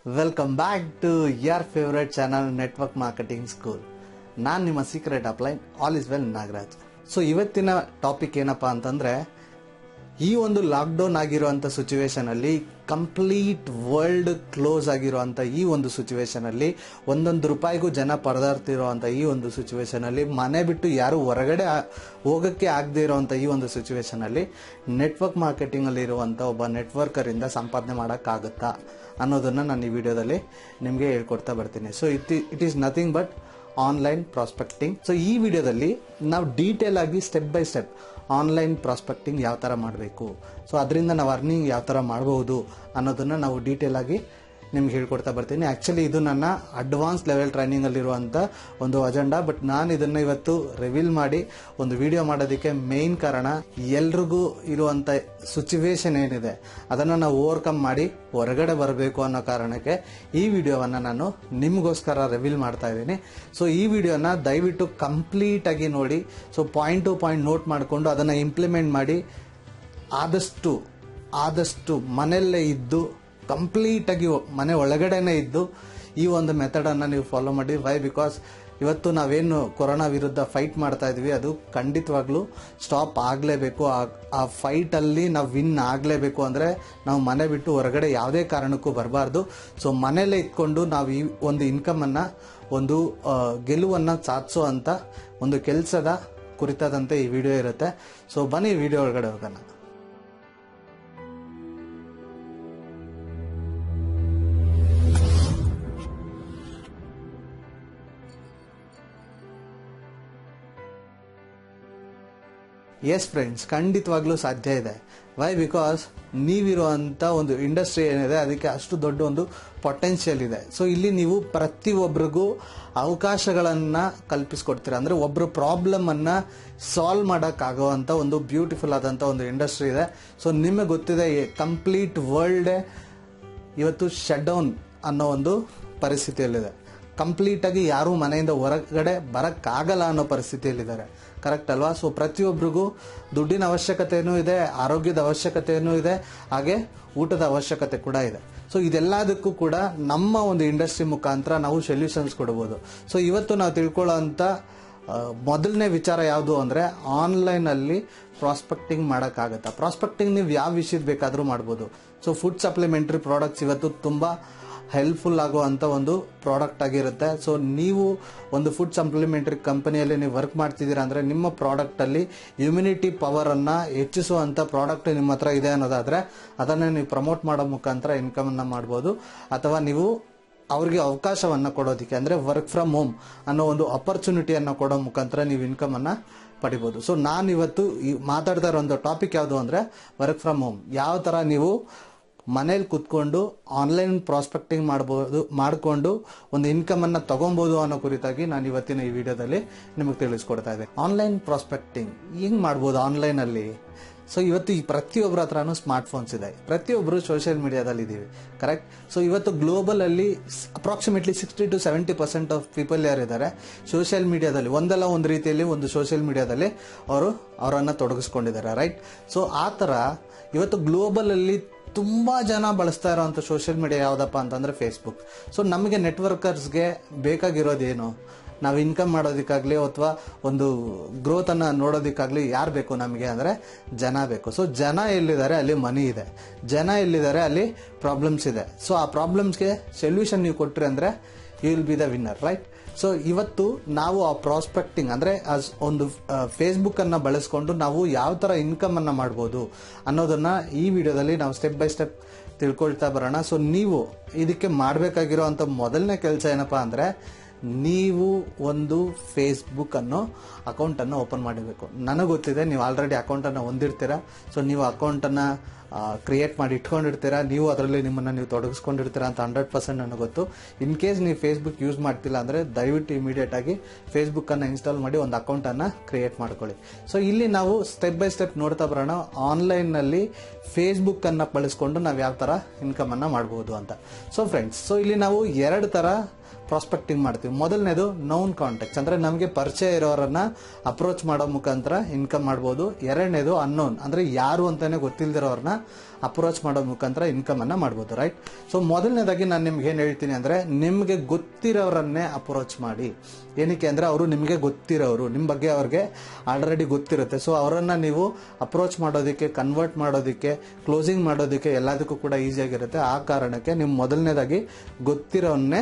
welcome back to your favourite channel network marketing school ನಾನು ನಿಮ್ಮ secret upline all is well Nagaraj so ಇವತ್ತಿನ topic ಏನಪ್ಪಾ ಅಂತಂದ್ರೆ ಈ ಒಂದು ಲಾಕ್ಡೌನ್ ಆಗಿರುವಂತ ಸಿಚುವೇಶನ್ ಅಲ್ಲಿ ಕಂಪ್ಲೀಟ್ ವರ್ಲ್ಡ್ ಕ್ಲೋಸ್ ಆಗಿರುವಂತ ಈ ಒಂದು ಸಿಚುವೇಶನ್ ಅಲ್ಲಿ ಒಂದೊಂದು ರೂಪಾಯಿಗೂ ಜನ ಪರದಾಡ್ತಿರುವಂತ ಈ ಒಂದು ಸಿಚುವೇಶನ್ ಅಲ್ಲಿ ಮನೆ ಬಿಟ್ಟು ಯಾರು ಹೊರಗಡೆ ಆ- ಹೋಗಕ್ಕೆ ಆಗದೆ ಇರುವಂತ ಈ ಒಂದು ಸಿಚುವೇಶನ್ ಅಲ್ಲಿ ನೆಟ್ವರ್ಕ್ ಮಾರ್ಕೆಟಿಂಗ್ ಅಲ್ಲಿ ಇರುವಂತ ಒಬ್ಬ ನೆಟ್ವರ್ಕರ್ ಇಂದ ಸಂಪಾದನೆ ಮಾಡೋಕ್ಕಾಗುತ್ತಾ ಅನ್ನೋದನ್ನ ನಾನು ಈ ವಿಡಿಯೋದಲ್ಲಿ ನಿಮಗೆ ಹೇಳ್ಕೊಡ್ತಾ ಬರ್ತೀನಿ so it it is nothing but online prospecting so ಈ ವಿಡಿಯೋದಲ್ಲಿ ನಾವು ಡೀಟೇಲ್ ಆಗಿ step by step online prospecting ಯಾವ ಥರ ಮಾಡಬೇಕು ಸೊ ಅದರಿಂದ ನಾವು ಅರ್ನಿಂಗ್ ಯಾವ ಥರ ಮಾಡಬಹುದು ಅನ್ನೋದನ್ನ ನಾವು ಡೀಟೇಲ್ ಆಗಿ ನಿಮ್ಗೆ ಹೇಳ್ಕೊಡ್ತಾ ಬರ್ತೀನಿ ಆ್ಯಕ್ಚುಲಿ ಇದು ನನ್ನ ಅಡ್ವಾನ್ಸ್ ಲೆವೆಲ್ ಟ್ರೈನಿಂಗಲ್ಲಿರುವಂಥ ಒಂದು ಅಜೆಂಡಾ ಬಟ್ ನಾನು ಇದನ್ನು ಇವತ್ತು ರಿವೀಲ್ ಮಾಡಿ ಒಂದು ವಿಡಿಯೋ ಮಾಡೋದಕ್ಕೆ ಮೇನ್ ಕಾರಣ ಎಲ್ರಿಗೂ ಇರುವಂಥ ಸಿಚುವೇಶನ್ ಏನಿದೆ ಅದನ್ನು ನಾವು ಓವರ್ಕಮ್ ಮಾಡಿ ಹೊರಗಡೆ ಬರಬೇಕು ಅನ್ನೋ ಕಾರಣಕ್ಕೆ ಈ ವಿಡಿಯೋವನ್ನು ನಾನು ನಿಮಗೋಸ್ಕರ ರಿವೀಲ್ ಮಾಡ್ತಾ ಇದ್ದೀನಿ ಸೊ ಈ ವಿಡಿಯೋನ ದಯವಿಟ್ಟು ಕಂಪ್ಲೀಟ್ ಆಗಿ ನೋಡಿ so point to point note ಮಾಡಿಕೊಂಡು ಅದನ್ನು ಇಂಪ್ಲಿಮೆಂಟ್ ಮಾಡಿ ಆದಷ್ಟು ಆದಷ್ಟು ಮನೆಯಲ್ಲೇ ಇದ್ದು ಕಂಪ್ಲೀಟ್ ಆಗಿ ಮನೆ ಒಳಗಡೆನೆ ಇದ್ದು ಈ ಒಂದು ಮೆಥಡ್ ಅನ್ನ ನೀವು ಫಾಲೋ ಮಾಡಿ ವೈ ಬಿಕಾಸ್ ಇವತ್ತು ನಾವೇನು ಕೊರೋನಾ ವಿರುದ್ಧ ಫೈಟ್ ಮಾಡ್ತಾ ಇದೀವಿ ಅದು ಖಂಡಿತವಾಗ್ಲೂ ಸ್ಟಾಪ್ ಆಗಲೇಬೇಕು ಆ ಫೈಟ್ ಅಲ್ಲಿ ನಾವು ವಿನ್ ಆಗಲೇಬೇಕು ಅಂದ್ರೆ ನಾವು ಮನೆ ಬಿಟ್ಟು ಹೊರಗಡೆ ಯಾವುದೇ ಕಾರಣಕ್ಕೂ ಬರಬಾರ್ದು ಸೊ ಮನೆಯಲ್ಲೇ ಇಟ್ಕೊಂಡು ನಾವು ಈ ಒಂದು ಇನ್ಕಮ್ ಅನ್ನ ಒಂದು ಆ, ಗೆಲುವನ್ನ ಸಾಧಿಸೋ ಅಂತ ಒಂದು ಕೆಲಸದ ಕುರಿತಾದಂತೆ ಈ ವಿಡಿಯೋ ಇರುತ್ತೆ ಸೊ ಬನ್ನಿ ವಿಡಿಯೋ ಒಳಗಡೆ ಹೋಗೋಣ ಎಸ್ ಫ್ರೆಂಡ್ಸ್ ಖಂಡಿತವಾಗ್ಲೂ ಸಾಧ್ಯ ಇದೆ ವೈ ಬಿಕಾಸ್ ನೀವಿರುವಂತ ಒಂದು ಇಂಡಸ್ಟ್ರಿ ಏನಿದೆ ಅದಕ್ಕೆ ಅಷ್ಟು ದೊಡ್ಡ ಒಂದು ಪೊಟೆನ್ಷಿಯಲ್ ಇದೆ ಸೊ ಇಲ್ಲಿ ನೀವು ಪ್ರತಿಯೊಬ್ಬರಿಗೂ ಅವಕಾಶಗಳನ್ನ ಕಲ್ಪಿಸ್ಕೊಡ್ತೀರಾ ಅಂದ್ರೆ ಒಬ್ಬರು ಪ್ರಾಬ್ಲಮ್ ಅನ್ನ ಸಾಲ್ವ್ ಮಾಡೋಕ್ಕಾಗುವಂತ ಒಂದು ಬ್ಯೂಟಿಫುಲ್ ಆದಂತ ಒಂದು ಇಂಡಸ್ಟ್ರಿ ಇದೆ ಸೊ ನಿಮಗೆ ಗೊತ್ತಿದೆ ಕಂಪ್ಲೀಟ್ ವರ್ಲ್ಡ್ ಇವತ್ತು ಶಟ್ ಡೌನ್ ಅನ್ನೋ ಒಂದು ಪರಿಸ್ಥಿತಿಯಲ್ಲಿದೆ ಕಂಪ್ಲೀಟ್ ಆಗಿ ಯಾರು ಮನೆಯಿಂದ ಹೊರಗಡೆ ಬರಕ್ಕಾಗಲ್ಲ ಅನ್ನೋ ಪರಿಸ್ಥಿತಿಯಲ್ಲಿದ್ದಾರೆ ಕರೆಕ್ಟ್ ಅಲ್ವಾ ಸೊ ಪ್ರತಿಯೊಬ್ಬರಿಗೂ ದುಡ್ಡಿನ ಅವಶ್ಯಕತೆನೂ ಇದೆ ಆರೋಗ್ಯದ ಅವಶ್ಯಕತೆನೂ ಇದೆ ಹಾಗೆ ಊಟದ ಅವಶ್ಯಕತೆ ಕೂಡ ಇದೆ ಸೊ ಇದೆಲ್ಲದಕ್ಕೂ ಕೂಡ ನಮ್ಮ ಒಂದು ಇಂಡಸ್ಟ್ರಿ ಮುಖಾಂತರ ನಾವು ಸೊಲ್ಯೂಷನ್ಸ್ ಕೊಡಬಹುದು ಸೊ ಇವತ್ತು ನಾವು ತಿಳ್ಕೊಳ್ಳೋಂಥ ಮೊದಲನೇ ವಿಚಾರ ಯಾವುದು ಅಂದ್ರೆ ಆನ್ಲೈನ್ ಅಲ್ಲಿ ಪ್ರಾಸ್ಪೆಕ್ಟಿಂಗ್ ಮಾಡೋಕ್ಕಾಗತ್ತಾ ಪ್ರಾಸ್ಪೆಕ್ಟಿಂಗ್ ನೀವು ಯಾವ ವಿಷಯದ ಬೇಕಾದರೂ ಮಾಡ್ಬೋದು ಸೊ ಫುಡ್ ಸಪ್ಲಿಮೆಂಟರಿ ಪ್ರಾಡಕ್ಟ್ಸ್ ಇವತ್ತು ತುಂಬಾ ಹೆಲ್ಪ್ಫುಲ್ ಆಗುವಂತ ಒಂದು ಪ್ರಾಡಕ್ಟ್ ಆಗಿರುತ್ತೆ ಸೊ ನೀವು ಒಂದು ಫುಡ್ ಸಪ್ಲಿಮೆಂಟರಿ ಕಂಪನಿಯಲ್ಲಿ ನೀವು ವರ್ಕ್ ಮಾಡ್ತಿದ್ದೀರಾ ಅಂದ್ರೆ ನಿಮ್ಮ ಪ್ರಾಡಕ್ಟ್ ಅಲ್ಲಿ ಇಮ್ಯುನಿಟಿ ಪವರ್ ಅನ್ನ ಹೆಚ್ಚಿಸುವಂತ ಪ್ರಾಡಕ್ಟ್ ನಿಮ್ಮ ಹತ್ರ ಇದೆ ಅನ್ನೋದಾದ್ರೆ ಅದನ್ನ ನೀವು ಪ್ರಮೋಟ್ ಮಾಡೋ ಮುಖಾಂತರ ಇನ್ಕಮ್ ಅನ್ನ ಮಾಡ್ಬೋದು ಅಥವಾ ನೀವು ಅವ್ರಿಗೆ ಅವಕಾಶವನ್ನ ಕೊಡೋದಕ್ಕೆ ಅಂದ್ರೆ ವರ್ಕ್ ಫ್ರಮ್ ಹೋಮ್ ಅನ್ನೋ ಒಂದು ಅಪರ್ಚುನಿಟಿಯನ್ನ ಕೊಡೋ ಮುಖಾಂತರ ನೀವು ಇನ್ಕಮ್ ಅನ್ನ ಪಡಿಬಹುದು ಸೊ ನಾನು ಇವತ್ತು ಈ ಮಾತಾಡ್ತಾ ಇರೋ ಒಂದು ಟಾಪಿಕ್ ಯಾವುದು ಅಂದ್ರೆ ವರ್ಕ್ ಫ್ರಮ್ ಹೋಮ್ ಯಾವ ತರ ನೀವು ಮನೇಲಿ ಕುತ್ಕೊಂಡು ಆನ್ಲೈನ್ ಪ್ರಾಸ್ಪೆಕ್ಟಿಂಗ್ ಮಾಡಬಹುದು ಮಾಡಿಕೊಂಡು ಒಂದು ಇನ್ಕಮ್ ಅನ್ನ ತಗೊಬಹುದು ಅನ್ನೋ ಕುರಿತಾಗಿ ನಾನು ಇವತ್ತಿನ ಈ ವಿಡಿಯೋದಲ್ಲಿ ನಿಮಗೆ ತಿಳಿಸ್ಕೊಡ್ತಾ ಇದ್ದೆ ಆನ್ಲೈನ್ ಪ್ರಾಸ್ಪೆಕ್ಟಿಂಗ್ ಹೆಂಗ್ ಮಾಡ್ಬೋದು ಆನ್ಲೈನ್ ಅಲ್ಲಿ ಸೊ ಇವತ್ತು ಈ ಪ್ರತಿಯೊಬ್ಬರ ಹತ್ರನೂ ಸ್ಮಾರ್ಟ್ ಫೋನ್ಸ್ ಇದೆ ಪ್ರತಿಯೊಬ್ಬರು ಸೋಷಿಯಲ್ ಮೀಡಿಯಾದಲ್ಲಿ ಇದ್ದೀವಿ ಕರೆಕ್ಟ್ ಸೊ ಇವತ್ತು ಗ್ಲೋಬಲ್ ಅಲ್ಲಿ approximately sixty to seventy percent of people ಯಾರಿದ್ದಾರೆ ಸೋಷಿಯಲ್ ಮೀಡಿಯಾದಲ್ಲಿ ಒಂದಲ್ಲ ಒಂದು ರೀತಿಯಲ್ಲಿ ಒಂದು ಸೋಷಿಯಲ್ ಮೀಡಿಯಾದಲ್ಲಿ ಅವರು ಅವರನ್ನ ತೊಡಗಿಸ್ಕೊಂಡಿದ್ದಾರೆ ರೈಟ್ ಸೊ ಆ ತರ ಇವತ್ತು ಗ್ಲೋಬಲ್ ಅಲ್ಲಿ ತುಂಬಾ ಜನ ಬಳಸ್ತಾ ಇರೋಂಥ ಸೋಷಿಯಲ್ ಮೀಡಿಯಾ ಯಾವ್ದಪ್ಪ ಅಂತಂದ್ರೆ ಫೇಸ್ಬುಕ್ ಸೊ ನಮಗೆ ನೆಟ್ವರ್ಕರ್ಸ್ಗೆ ಬೇಕಾಗಿರೋದೇನು ನಾವು ಇನ್ಕಮ್ ಮಾಡೋದಕ್ಕಾಗ್ಲಿ ಅಥವಾ ಒಂದು ಗ್ರೋತ್ ಅನ್ನ ನೋಡೋದಕ್ಕಾಗ್ಲಿ ಯಾರು ಬೇಕು ನಮಗೆ ಅಂದ್ರೆ ಜನ ಬೇಕು ಸೊ ಜನ ಎಲ್ಲಿದ್ದಾರೆ ಅಲ್ಲಿ ಮನಿ ಇದೆ ಜನ ಎಲ್ಲಿದ್ದಾರೆ ಅಲ್ಲಿ ಪ್ರಾಬ್ಲಮ್ಸ್ ಇದೆ ಸೊ ಆ ಪ್ರಾಬ್ಲಮ್ಸ್ಗೆ ಸೊಲ್ಯೂಷನ್ ನೀವು ಕೊಟ್ರಿ ಅಂದ್ರೆ you will be the winner right so ಇವತ್ತು ನಾವು ಆ ಪ್ರಾಸ್ಪೆಕ್ಟಿಂಗ್ ಅಂದ್ರೆ as ಒಂದು ಫೇಸ್ಬುಕ್ ಅನ್ನ ಬಳಸ್ಕೊಂಡು ನಾವು ಯಾವ ತರ ಇನ್ಕಮ್ ಅನ್ನ ಮಾಡ್ಬೋದು ಅನ್ನೋದನ್ನ ಈ ವಿಡಿಯೋದಲ್ಲಿ ನಾವು ಸ್ಟೆಪ್ ಬೈ ಸ್ಟೆಪ್ ತಿಳ್ಕೊಳ್ತಾ ಬರೋಣ ಸೊ ನೀವು ಇದಕ್ಕೆ ಮಾಡಬೇಕಾಗಿರೋಂಥ ಮೊದಲನೇ ಕೆಲಸ ಏನಪ್ಪಾ ಅಂದ್ರೆ ನೀವು ಒಂದು ಫೇಸ್ಬುಕ್ ಅನ್ನೋ ಅಕೌಂಟ್ ಅನ್ನು ಓಪನ್ ಮಾಡಿರಬೇಕು ನನಗೆ ಗೊತ್ತಿದೆ ನೀವು ಆಲ್ರೆಡಿ ಅಕೌಂಟ್ ಅನ್ನ ಹೊಂದಿರ್ತೀರಾ ಸೊ ನೀವು ಅಕೌಂಟ್ ಅನ್ನ ಕ್ರಿಯೇಟ್ ಮಾಡಿ ಇಟ್ಕೊಂಡಿರ್ತೀರಾ ನೀವು ಅದರಲ್ಲಿ ನಿಮ್ಮನ್ನ ನೀವು ತೊಡಗಿಸ್ಕೊಂಡಿರ್ತೀರಾ ಅಂತ ಹಂಡ್ರೆಡ್ ಪರ್ಸೆಂಟ್ ನನಗೆ ಗೊತ್ತು ಇನ್ ಕೇಸ್ ನೀವು ಫೇಸ್ಬುಕ್ ಯೂಸ್ ಮಾಡ್ತಿಲ್ಲ ಅಂದ್ರೆ ದಯವಿಟ್ಟು ಇಮಿಡಿಯೇಟ್ ಆಗಿ ಫೇಸ್ಬುಕ್ ಅನ್ನ ಇನ್ಸ್ಟಾಲ್ ಮಾಡಿ ಒಂದು ಅಕೌಂಟ್ ಅನ್ನ ಕ್ರಿಯೇಟ್ ಮಾಡ್ಕೊಳ್ಳಿ ಸೊ ಇಲ್ಲಿ ನಾವು ಸ್ಟೆಪ್ ಬೈ ಸ್ಟೆಪ್ ನೋಡ್ತಾ ಬರೋಣ ಆನ್ಲೈನ್ ನಲ್ಲಿ ಫೇಸ್ಬುಕ್ ಅನ್ನ ಬಳಸ್ಕೊಂಡು ನಾವು ಯಾವ ತರ ಇನ್ಕಮ್ ಅನ್ನ ಮಾಡಬಹುದು ಅಂತ ಸೊ ಫ್ರೆಂಡ್ಸ್ ಸೊ ಇಲ್ಲಿ ನಾವು ಎರಡು ತರ ಪ್ರಾಸ್ಪೆಕ್ಟಿಂಗ್ ಮಾಡ್ತೀವಿ ಮೊದಲನೇದು ನೌನ್ ಕಾಂಟ್ಯಾಕ್ಟ್ಸ್ ಅಂದ್ರೆ ನಮಗೆ ಪರಿಚಯ ಇರೋರನ್ನ ಅಪ್ರೋಚ್ ಮಾಡೋ ಮುಖಾಂತರ ಇನ್ಕಮ್ ಮಾಡ್ಬೋದು ಎರಡನೇದು ಅನ್ನೋನ್ ಅಂದ್ರೆ ಯಾರು ಅಂತಾನೆ ಗೊತ್ತಿಲ್ದಿರೋರನ್ನ ಅಪ್ರೋಚ್ ಮಾಡೋ ಮುಖಾಂತರ ಇನ್ಕಮ್ ಅನ್ನ ಮಾಡ್ಬೋದು ರೈಟ್ ಸೊ ಮೊದಲನೇದಾಗಿ ನಾನು ನಿಮ್ಗೆ ಏನ್ ಹೇಳ್ತೀನಿ ಅಂದ್ರೆ ನಿಮ್ಗೆ ಗೊತ್ತಿರೋರನ್ನೇ ಅಪ್ರೋಚ್ ಮಾಡಿ ಏನಕ್ಕೆ ಅಂದ್ರೆ ಅವರು ನಿಮಗೆ ಗೊತ್ತಿರೋರು ನಿಮ್ಮ ಬಗ್ಗೆ ಅವ್ರಿಗೆ ಆಲ್ರೆಡಿ ಗೊತ್ತಿರುತ್ತೆ ಸೊ ಅವರನ್ನ ನೀವು ಅಪ್ರೋಚ್ ಮಾಡೋದಕ್ಕೆ ಕನ್ವರ್ಟ್ ಮಾಡೋದಕ್ಕೆ ಕ್ಲೋಸಿಂಗ್ ಮಾಡೋದಕ್ಕೆ ಎಲ್ಲದಕ್ಕೂ ಕೂಡ ಈಸಿಯಾಗಿರುತ್ತೆ ಆ ಕಾರಣಕ್ಕೆ ನೀವು ಮೊದಲನೇದಾಗಿ ಗೊತ್ತಿರೋನ್ನೇ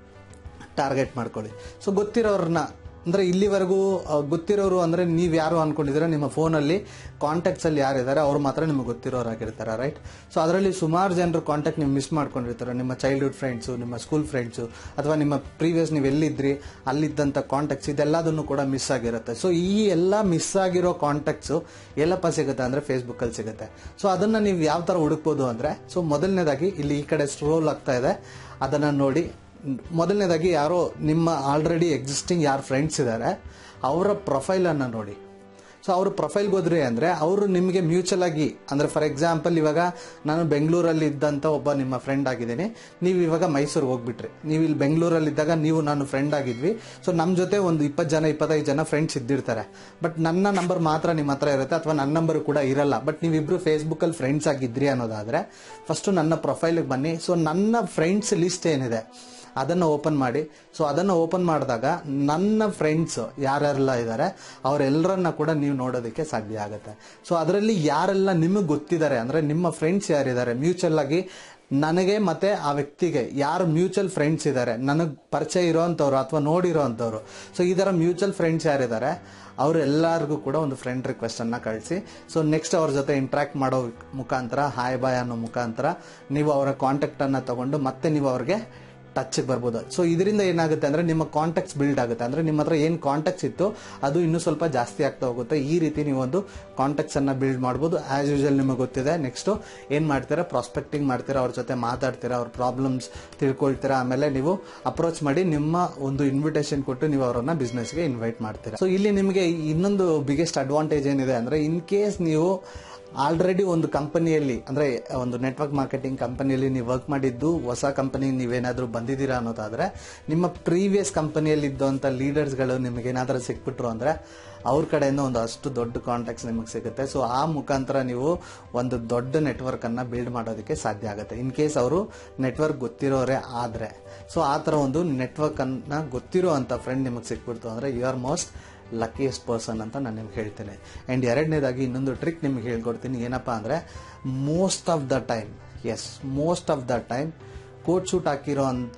ಟಾರ್ಗೆಟ್ ಮಾಡ್ಕೊಳ್ಳಿ ಸೊ ಗೊತ್ತಿರೋರನ್ನ ಅಂದ್ರೆ ಇಲ್ಲಿವರೆಗೂ ಆ, ಗೊತ್ತಿರೋರು ಅಂದ್ರೆ ನೀವು ಯಾರು ಅನ್ಕೊಂಡಿದ್ರೆ ನಿಮ್ಮ ಫೋನಲ್ಲಿ ಕಾಂಟ್ಯಾಕ್ಟ್ಸ್ ಅಲ್ಲಿ ಯಾರಿದ್ದಾರೆ ಅವ್ರು ಮಾತ್ರ ನಿಮಗೆ ಗೊತ್ತಿರೋರಾಗಿರ್ತಾರೆ ರೈಟ್ ಸೊ ಅದರಲ್ಲಿ ಸುಮಾರು ಜನರು ಕಾಂಟ್ಯಾಕ್ಟ್ ನೀವು ಮಿಸ್ ಮಾಡ್ಕೊಂಡಿರ್ತಾರೆ ನಿಮ್ಮ ಚೈಲ್ಡ್ಹುಡ್ ಫ್ರೆಂಡ್ಸು ನಿಮ್ಮ ಸ್ಕೂಲ್ ಫ್ರೆಂಡ್ಸು ಅಥವಾ ನಿಮ್ಮ ಪ್ರೀವಿಯಸ್ ನೀವು ಎಲ್ಲಿದ್ರಿ ಅಲ್ಲಿದ್ದಂಥ ಕಾಂಟ್ಯಾಕ್ಟ್ಸ್ ಇದೆಲ್ಲದನ್ನು ಕೂಡ ಮಿಸ್ ಆಗಿರುತ್ತೆ ಸೊ ಈ ಎಲ್ಲ ಮಿಸ್ ಆಗಿರೋ ಕಾಂಟ್ಯಾಕ್ಟ್ಸು ಎಲ್ಲಪ್ಪ ಸಿಗುತ್ತೆ ಅಂದ್ರೆ ಫೇಸ್ಬುಕ್ ಅಲ್ಲಿ ಸಿಗುತ್ತೆ ಸೊ ಅದನ್ನ ನೀವು ಯಾವ ತರ ಹುಡುಕ್ಬೋದು ಅಂದ್ರೆ ಸೊ ಮೊದಲನೇದಾಗಿ ಇಲ್ಲಿ ಈ ಕಡೆ ಸ್ಕ್ರೋಲ್ ಆಗ್ತಾ ಇದೆ ಅದನ್ನ ನೋಡಿ ಮೊದಲನೇದಾಗಿ ಯಾರೋ ನಿಮ್ಮ ಆಲ್ರೆಡಿ ಎಕ್ಸಿಸ್ಟಿಂಗ್ ಯಾರು ಫ್ರೆಂಡ್ಸ್ ಇದ್ದಾರೆ ಅವರ ಪ್ರೊಫೈಲನ್ನು ನೋಡಿ ಸೊ ಅವ್ರ ಪ್ರೊಫೈಲ್ಗೆ ಹೋದ್ರಿ ಅಂದರೆ ಅವರು ನಿಮಗೆ ಮ್ಯೂಚುವಲ್ ಆಗಿ ಅಂದರೆ ಫಾರ್ ಎಕ್ಸಾಂಪಲ್ ಇವಾಗ ನಾನು ಬೆಂಗಳೂರಲ್ಲಿ ಇದ್ದಂಥ ಒಬ್ಬ ನಿಮ್ಮ ಫ್ರೆಂಡ್ ಆಗಿದ್ದೀನಿ ನೀವು ಇವಾಗ ಮೈಸೂರಿಗೆ ಹೋಗ್ಬಿಟ್ರಿ ನೀವು ಇಲ್ಲಿ ಬೆಂಗಳೂರಲ್ಲಿ ಇದ್ದಾಗ ನೀವು ನಾನು ಫ್ರೆಂಡ್ ಆಗಿದ್ವಿ ಸೊ ನಮ್ಮ ಜೊತೆ ಒಂದು ಇಪ್ಪತ್ತು ಜನ ಇಪ್ಪತ್ತೈದು ಜನ ಫ್ರೆಂಡ್ಸ್ ಇದ್ದಿರ್ತಾರೆ ಬಟ್ ನನ್ನ ನಂಬರ್ ಮಾತ್ರ ನಿಮ್ಮ ಹತ್ರ ಇರುತ್ತೆ ಅಥವಾ ನನ್ನ ನಂಬರ್ ಕೂಡ ಇರಲ್ಲ ಬಟ್ ನೀವಿಬ್ರು ಫೇಸ್ಬುಕ್ಕಲ್ಲಿ ಫ್ರೆಂಡ್ಸ್ ಆಗಿದ್ರಿ ಅನ್ನೋದಾದರೆ ಫಸ್ಟು ನನ್ನ ಪ್ರೊಫೈಲ್ಗೆ ಬನ್ನಿ ಸೊ ನನ್ನ ಫ್ರೆಂಡ್ಸ್ ಲಿಸ್ಟ್ ಏನಿದೆ ಅದನ್ನು ಓಪನ್ ಮಾಡಿ ಸೊ ಅದನ್ನು ಓಪನ್ ಮಾಡಿದಾಗ ನನ್ನ ಫ್ರೆಂಡ್ಸ್ ಯಾರೆಲ್ಲ ಇದ್ದಾರೆ ಅವರೆಲ್ಲರನ್ನ ಕೂಡ ನೀವು ನೋಡೋದಕ್ಕೆ ಸಾಧ್ಯ ಆಗುತ್ತೆ ಸೊ ಅದರಲ್ಲಿ ಯಾರೆಲ್ಲ ನಿಮಗೆ ಗೊತ್ತಿದ್ದಾರೆ ಅಂದ್ರೆ ನಿಮ್ಮ ಫ್ರೆಂಡ್ಸ್ ಯಾರಿದ್ದಾರೆ ಮ್ಯೂಚುವಲ್ ಆಗಿ ನನಗೆ ಮತ್ತೆ ಆ ವ್ಯಕ್ತಿಗೆ ಯಾರು ಮ್ಯೂಚುವಲ್ ಫ್ರೆಂಡ್ಸ್ ಇದ್ದಾರೆ ನನಗೆ ಪರಿಚಯ ಇರೋವಂಥವ್ರು ಅಥವಾ ನೋಡಿರೋ ಅಂಥವ್ರು ಸೊ ಈ ಥರ ಮ್ಯೂಚುವಲ್ ಫ್ರೆಂಡ್ಸ್ ಯಾರಿದ್ದಾರೆ ಅವರೆಲ್ಲರಿಗೂ ಕೂಡ ಒಂದು ಫ್ರೆಂಡ್ ರಿಕ್ವೆಸ್ಟ್ ಅನ್ನ ಕಳಿಸಿ ಸೊ ನೆಕ್ಸ್ಟ್ ಅವ್ರ ಜೊತೆ ಇಂಟ್ರಾಕ್ಟ್ ಮಾಡೋ ಮುಖಾಂತರ ಹಾಯ್ ಬಾಯ್ ಅನ್ನೋ ಮುಖಾಂತರ ನೀವು ಅವರ ಕಾಂಟ್ಯಾಕ್ಟ್ ಅನ್ನ ತಗೊಂಡು ಮತ್ತೆ ನೀವು ಅವ್ರಿಗೆ ಟಚ್ ಬರ್ಬೋದು ಸೊ ಇದರಿಂದ ಏನಾಗುತ್ತೆ ಅಂದ್ರೆ ನಿಮ್ಮ ಕಾಂಟ್ಯಾಕ್ಟ್ಸ್ ಬಿಲ್ಡ್ ಆಗುತ್ತೆ ಅಂದ್ರೆ ನಿಮ್ಮ ಹತ್ರ ಏನು ಕಾಂಟ್ಯಾಕ್ಟ್ಸ್ ಇತ್ತು ಅದು ಇನ್ನೂ ಸ್ವಲ್ಪ ಜಾಸ್ತಿ ಆಗ್ತಾ ಹೋಗುತ್ತೆ ಈ ರೀತಿ ನೀವು ಒಂದು ಕಾಂಟ್ಯಾಕ್ಟ್ಸ್ ಅನ್ನ ಬಿಲ್ಡ್ ಮಾಡ್ಬೋದು ಆಸ್ ಯೂಶಲ್ ನಿಮಗೆ ಗೊತ್ತಿದೆ ನೆಕ್ಸ್ಟ್ ಏನ್ ಮಾಡ್ತೀರಾ ಪ್ರಾಸ್ಪೆಕ್ಟಿಂಗ್ ಮಾಡ್ತೀರಾ ಅವ್ರ ಜೊತೆ ಮಾತಾಡ್ತೀರಾ ಅವ್ರ ಪ್ರಾಬ್ಲಮ್ಸ್ ತಿಳ್ಕೊಳ್ತೀರಾ ಆಮೇಲೆ ನೀವು ಅಪ್ರೋಚ್ ಮಾಡಿ ನಿಮ್ಮ ಒಂದು ಇನ್ವಿಟೇಷನ್ ಕೊಟ್ಟು ನೀವು ಅವರನ್ನ ಬಿಸ್ನೆಸ್ಗೆ ಇನ್ವೈಟ್ ಮಾಡ್ತೀರಾ ಸೊ ಇಲ್ಲಿ ನಿಮಗೆ ಇನ್ನೊಂದು ಬಿಗ್ಗೆಸ್ಟ್ ಅಡ್ವಾಂಟೇಜ್ ಏನಿದೆ ಅಂದ್ರೆ ಇನ್ ಕೇಸ್ ನೀವು ಆಲ್ರೆಡಿ ಒಂದು ಕಂಪನಿಯಲ್ಲಿ ಅಂದ್ರೆ ಒಂದು ನೆಟ್ವರ್ಕ್ ಮಾರ್ಕೆಟಿಂಗ್ ಕಂಪನಿಯಲ್ಲಿ ನೀವು ವರ್ಕ್ ಮಾಡಿದ್ದು ಹೊಸ ಕಂಪನಿ ನೀವೇನಾದ್ರೂ ಬಂದಿದ್ದೀರಾ ಅನ್ನೋದಾದ್ರೆ ನಿಮ್ಮ ಪ್ರೀವಿಯಸ್ ಕಂಪನಿಯಲ್ಲಿ ಇದ್ದಂಥ ಲೀಡರ್ಸ್ಗಳು ನಿಮಗೆ ಏನಾದ್ರೂ ಸಿಕ್ಬಿಟ್ರು ಅಂದ್ರೆ ಅವ್ರ ಕಡೆಯಿಂದ ಒಂದು ಅಷ್ಟು ದೊಡ್ಡ ಕಾಂಟ್ಯಾಕ್ಟ್ಸ್ ನಿಮಗೆ ಸಿಗುತ್ತೆ ಸೊ ಆ ಮುಖಾಂತರ ನೀವು ಒಂದು ದೊಡ್ಡ ನೆಟ್ವರ್ಕ್ ಅನ್ನ ಬಿಲ್ಡ್ ಮಾಡೋದಕ್ಕೆ ಸಾಧ್ಯ ಆಗುತ್ತೆ ಇನ್ ಕೇಸ್ ಅವರು ನೆಟ್ವರ್ಕ್ ಗೊತ್ತಿರೋರೇ ಆದ್ರೆ ಸೊ ಆ ತರ ಒಂದು ನೆಟ್ವರ್ಕ್ ಅನ್ನ ಗೊತ್ತಿರೋ ಅಂತ ಫ್ರೆಂಡ್ ನಿಮಗೆ ಸಿಕ್ಬಿಡ್ತು ಅಂದ್ರೆ you are most luckiest person ಅಂತ ನಾನು ನಿಮ್ಗೆ ಹೇಳ್ತೇನೆ ಆ್ಯಂಡ್ ಎರಡನೇದಾಗಿ ಇನ್ನೊಂದು ಟ್ರಿಕ್ ನಿಮ್ಗೆ ಹೇಳ್ಕೊಡ್ತೀನಿ ಏನಪ್ಪಾ ಅಂದರೆ most of the time yes most of the time coat suit ಹಾಕಿರೋ ಅಂಥ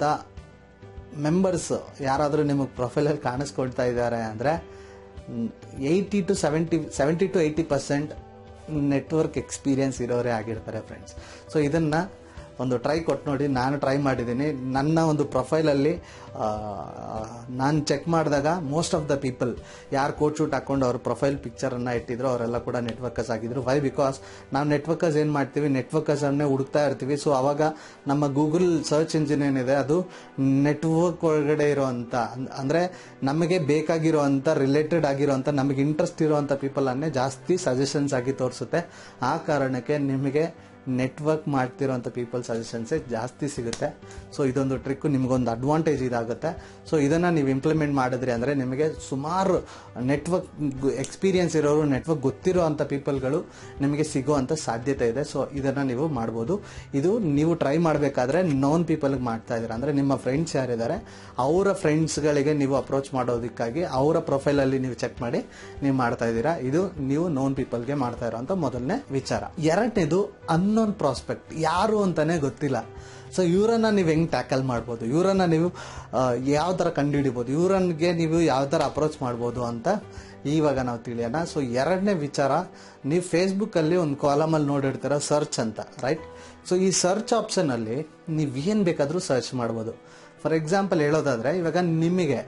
ಮೆಂಬರ್ಸ್ ಯಾರಾದರೂ ನಿಮಗೆ ಪ್ರೊಫೈಲಲ್ಲಿ ಕಾಣಿಸ್ಕೊಳ್ತಾ ಇದ್ದಾರೆ ಅಂದರೆ eighty to seventy seventy to eighty percent network experience ಇರೋರೇ ಆಗಿರ್ತಾರೆ ಫ್ರೆಂಡ್ಸ್ ಸೊ ಇದನ್ನು ಒಂದು ಟ್ರೈ ಕೊಟ್ಟು ನೋಡಿ ನಾನು ಟ್ರೈ ಮಾಡಿದ್ದೀನಿ ನನ್ನ ಒಂದು ಪ್ರೊಫೈಲಲ್ಲಿ ನಾನು ಚೆಕ್ ಮಾಡಿದಾಗ ಮೋಸ್ಟ್ ಆಫ್ ದ ಪೀಪಲ್ ಯಾರು ಕೋಟ್ ಶೂಟ್ ಹಾಕೊಂಡು ಅವ್ರ ಪ್ರೊಫೈಲ್ ಪಿಕ್ಚರನ್ನು ಇಟ್ಟಿದ್ರು ಅವರೆಲ್ಲ ಕೂಡ ನೆಟ್ವರ್ಕರ್ಸ್ ಆಗಿದ್ರು ವೈ ಬಿಕಾಸ್ ನಾವು ನೆಟ್ವರ್ಕರ್ಸ್ ಏನು ಮಾಡ್ತೀವಿ ನೆಟ್ವರ್ಕರ್ಸ್ ಅನ್ನೇ ಹುಡುಕ್ತಾ ಇರ್ತೀವಿ ಸೊ ಅವಾಗ ನಮ್ಮ ಗೂಗಲ್ ಸರ್ಚ್ ಇಂಜಿನ್ ಏನಿದೆ ಅದು ನೆಟ್ವರ್ಕ್ ಒಳಗಡೆ ಇರೋವಂಥ ಅಂದರೆ ನಮಗೆ ಬೇಕಾಗಿರೋವಂಥ ರಿಲೇಟೆಡ್ ಆಗಿರೋವಂಥ ನಮಗೆ ಇಂಟ್ರೆಸ್ಟ್ ಇರೋವಂಥ ಪೀಪಲ್ ಅನ್ನೇ ಜಾಸ್ತಿ ಸಜೆಷನ್ಸ್ ಆಗಿ ತೋರಿಸುತ್ತೆ ಆ ಕಾರಣಕ್ಕೆ ನಿಮಗೆ ನೆಟ್ವರ್ಕ್ ಮಾಡ್ತಿರೋಂಥ ಪೀಪಲ್ ಸಜೆಷನ್ಸೇ ಜಾಸ್ತಿ ಸಿಗುತ್ತೆ ಸೊ ಇದೊಂದು ಟ್ರಿಕ್ ನಿಮ್ಗೊಂದು ಅಡ್ವಾಂಟೇಜ್ ಇದಾಗುತ್ತೆ ಸೊ ಇದನ್ನು ನೀವು ಇಂಪ್ಲಿಮೆಂಟ್ ಮಾಡಿದ್ರಿ ಅಂದರೆ ನಿಮಗೆ ಸುಮಾರು ನೆಟ್ವರ್ಕ್ ಎಕ್ಸ್ಪೀರಿಯನ್ಸ್ ಇರೋರು ನೆಟ್ವರ್ಕ್ ಗೊತ್ತಿರೋ ಅಂಥ ಪೀಪಲ್ಗಳು ನಿಮಗೆ ಸಿಗುವಂಥ ಸಾಧ್ಯತೆ ಇದೆ ಸೊ ಇದನ್ನು ನೀವು ಮಾಡ್ಬೋದು ಇದು ನೀವು ಟ್ರೈ ಮಾಡಬೇಕಾದ್ರೆ ನೋನ್ ಪೀಪಲ್ಗೆ ಮಾಡ್ತಾ ಇದ್ದೀರಾ ಅಂದರೆ ನಿಮ್ಮ ಫ್ರೆಂಡ್ಸ್ ಯಾರಿದ್ದಾರೆ ಅವರ ಫ್ರೆಂಡ್ಸ್ಗಳಿಗೆ ನೀವು ಅಪ್ರೋಚ್ ಮಾಡೋದಕ್ಕಾಗಿ ಅವರ ಪ್ರೊಫೈಲಲ್ಲಿ ನೀವು ಚೆಕ್ ಮಾಡಿ ನೀವು ಮಾಡ್ತಾ ಇದ್ದೀರಾ ಇದು ನೀವು ನೋನ್ ಪೀಪಲ್ಗೆ ಮಾಡ್ತಾ ಇರೋಂಥ ಮೊದಲನೇ ವಿಚಾರ ಎರಡನೇದು ಅನ್ನೋನ್ ಪ್ರಾಸ್ಪೆಕ್ಟ್ ಯಾರು ಅಂತಾನೆ ಗೊತ್ತಿಲ್ಲ ಸೊ ಇವರನ್ನ ನೀವು ಹೆಂಗ್ ಟ್ಯಾಕಲ್ ಮಾಡ್ಬೋದು ಇವರನ್ನ ನೀವು ಯಾವ ಥರ ಕಂಡುಹಿಡಿಬೋದು ಇವರನ್ಗೆ ನೀವು ಯಾವ ಥರ ಅಪ್ರೋಚ್ ಮಾಡ್ಬೋದು ಅಂತ ಇವಾಗ ನಾವು ತಿಳಿಯೋಣ ಸೊ ಎರಡನೇ ವಿಚಾರ ನೀವು ಫೇಸ್ಬುಕ್ಕಲ್ಲಿ ಒಂದು ಕಾಲಮಲ್ಲಿ ನೋಡಿರ್ತೀರ ಸರ್ಚ್ ಅಂತ ರೈಟ್ ಸೊ ಈ ಸರ್ಚ್ ಆಪ್ಷನಲ್ಲಿ ನೀವು ಏನು ಬೇಕಾದರೂ ಸರ್ಚ್ ಮಾಡ್ಬೋದು ಫಾರ್ ಎಕ್ಸಾಂಪಲ್ ಹೇಳೋದಾದ್ರೆ ಇವಾಗ ನಿಮಗೆ